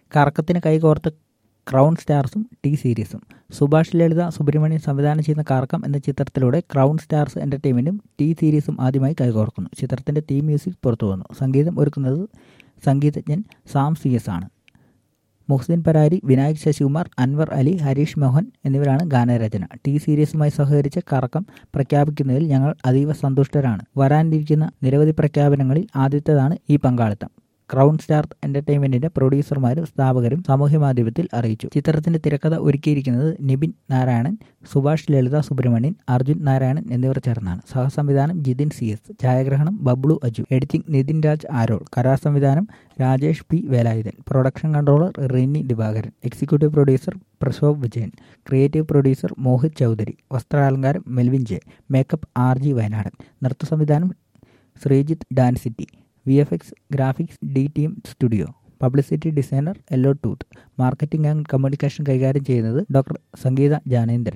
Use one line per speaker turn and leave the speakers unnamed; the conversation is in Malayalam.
കറക്കത്തിന് കൈകോർത്ത് ക്രൗൺ സ്റ്റാർസും ടി സീരീസും സുഭാഷ് ലളിത സുബ്രഹ്മണ്യൻ സംവിധാനം ചെയ്യുന്ന കറക്കം എന്ന ചിത്രത്തിലൂടെ ക്രൗൺ സ്റ്റാർസ് എന്റർടൈൻമെന്റും ടി സീരീസും ആദ്യമായി കൈകോർക്കുന്നു ചിത്രത്തിന്റെ തീം മ്യൂസിക് പുറത്തു വന്നു സംഗീതം ഒരുക്കുന്നത് സംഗീതജ്ഞൻ സാം സി എസ് ആണ് മുഹ്സിൻ പരാരി വിനായക് ശശികുമാർ അൻവർ അലി ഹരീഷ് മോഹൻ എന്നിവരാണ് ഗാനരചന ടി സീരീസുമായി സഹകരിച്ച് കറക്കം പ്രഖ്യാപിക്കുന്നതിൽ ഞങ്ങൾ അതീവ സന്തുഷ്ടരാണ് വരാനിരിക്കുന്ന നിരവധി പ്രഖ്യാപനങ്ങളിൽ ആദ്യത്തേതാണ് ഈ പങ്കാളിത്തം ക്രൗൺ സ്റ്റാർ എന്റർടൈൻമെന്റിന്റെ പ്രൊഡ്യൂസർമാരും സ്ഥാപകരും സാമൂഹ്യമാധ്യമത്തിൽ അറിയിച്ചു ചിത്രത്തിന്റെ തിരക്കഥ ഒരുക്കിയിരിക്കുന്നത് നിബിൻ നാരായണൻ സുഭാഷ് ലളിത സുബ്രഹ്മണ്യൻ അർജുൻ നാരായണൻ എന്നിവർ ചേർന്നാണ് സഹസംവിധാനം ജിതിൻ സി എസ് ഛായാഗ്രഹണം ബബ്ലു അജു എഡിറ്റിംഗ് നിതിൻ രാജ് ആരോൾ കലാസംവിധാനം Rajesh P Velayudhan production controller Rini Divakaran executive producer Prashobh Vijayan creative producer Mohit Chaudhary വസ്ത്രാലങ്കാരം Melvin J makeup R G Wayanadan നൃത്ത സംവിധാനം Sreejith Dancity V F X graphics D team studio publicity designer yellow tooth marketing and communication കൈകാര്യം ചെയ്യുന്നത് ഡോക്ടർ സംഗീത ജാനേന്ദ്രൻ